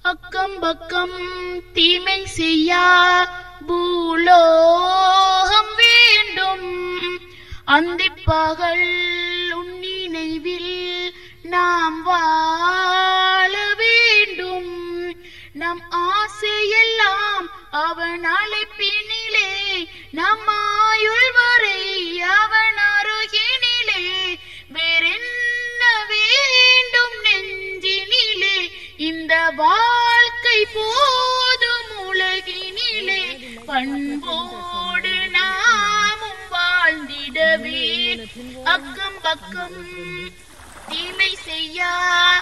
அக்கம் பக்கம் தீமை செய்யா பூலோகம் வேண்டும் அந்திப்பகல் உன் நினைவில் நாம் வாழ வேண்டும் நம் ஆசையெல்லாம் அவன் அழைப்பினிலே நம் ஆயுள் வரை அவன் அருகினிலே வேறென்ன வேண்டும் நெஞ்சினிலே இந்த வாழ்க்கை போதும் உலகினிலே பண்போடு நாமும் வாழ்ந்திடவே அக்கம் பக்கம் தீமை செய்யா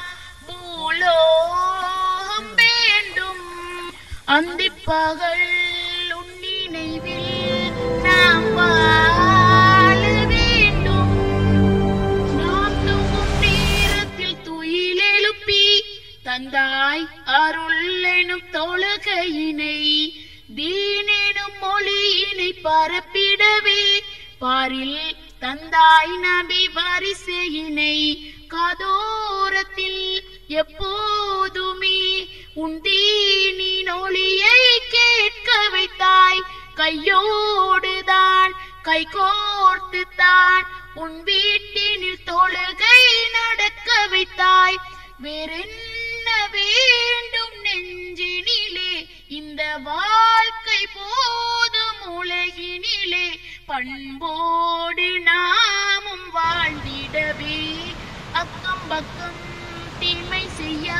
பூலோகம் வேண்டும் அந்திப்பகல் உன் நினைவில் நாம் வாழ வேண்டும் நாம் தூங்கும் நேரத்தில் துயிலெழுப்பி தந்தாய் அருள் எனும் தொழுகையினை தீனெனும் மொழியினை பரப்பிடவே பாரில் தந்தாய் நபி வரிசையினை காதோரத்தில் எப்போதுமே உன் தீனின் ஒளியை கேட்க வைத்தாய் கையோடுதான் கை கோர்த்து தான் உன் வீட்டினில் தொழுகை நடக்க வைத்தாய் வேறென்ன வேண்டும் நெஞ்சினிலே இந்த வாழ்க்கை போதும் உலகினிலே பண்போடு நாமும் வாழ்ந்திடவே அக்கம் பக்கம் தீமை செய்யா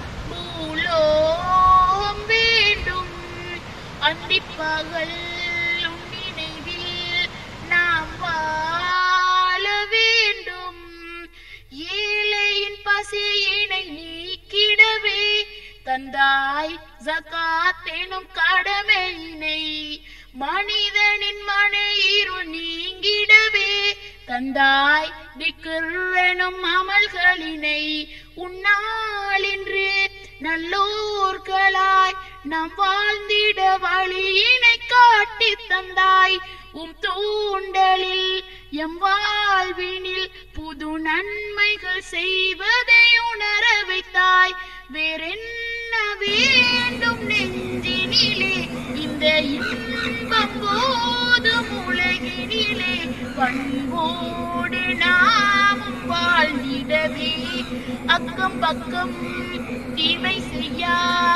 பூலோகம் வேண்டும் அந்திப்பகல் உன் நினைவில் நாம் வாழ வேண்டும் ஏழையின் பசியினை நீக்கிடவே தந்தாய் ஜகாத் எனும் கடமையினை மனிதனின் மனையிருள் நீங்கிடவே தந்தாய் திக்ர் எனும் அமல்களினை உன்னாளின்று நல்லோர்களாய் நாம் வாழ்ந்திட வழியினை காட்டி தந்தாய் உம் தூண்டலில் எம் வாழ்வினில் புது நன்மைகள் செய்வதை உணர வைத்தாய் வேறென்ன வேண்டும் நெஞ்சினிலே இந்த இன்பம் போதும் உலகினிலே பண்போடு நாமும் வாழ்ந்திடவே அக்கம் பக்கம் தீமை செய்யா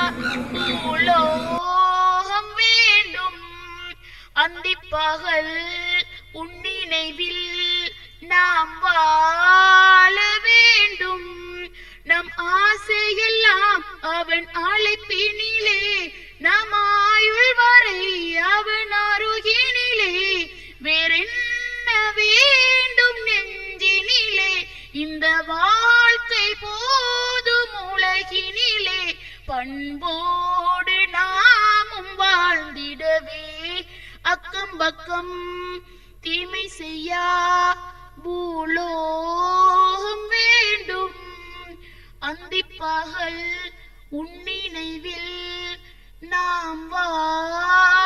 பூலோகம் வேண்டும் அந்திப்பகல் உன் நினைவில் நாம் வாழ வேண்டும் நம் ஆசையெல்லாம் அவன் அழைப்பினிலே நம் ஆயுள் வரை அவன் அருகினிலே வேறென்ன வேண்டும் நெஞ்சினிலே இந்த வாழ்க்கை போதும் உலகினிலே பண்போடு நாமும் வாழ்ந்திடவே அக்கம் பக்கம் தீமை செய்யா பூலோகம் வேண்டும் அந்திப்பகல் உன் நினைவில் நாம் வா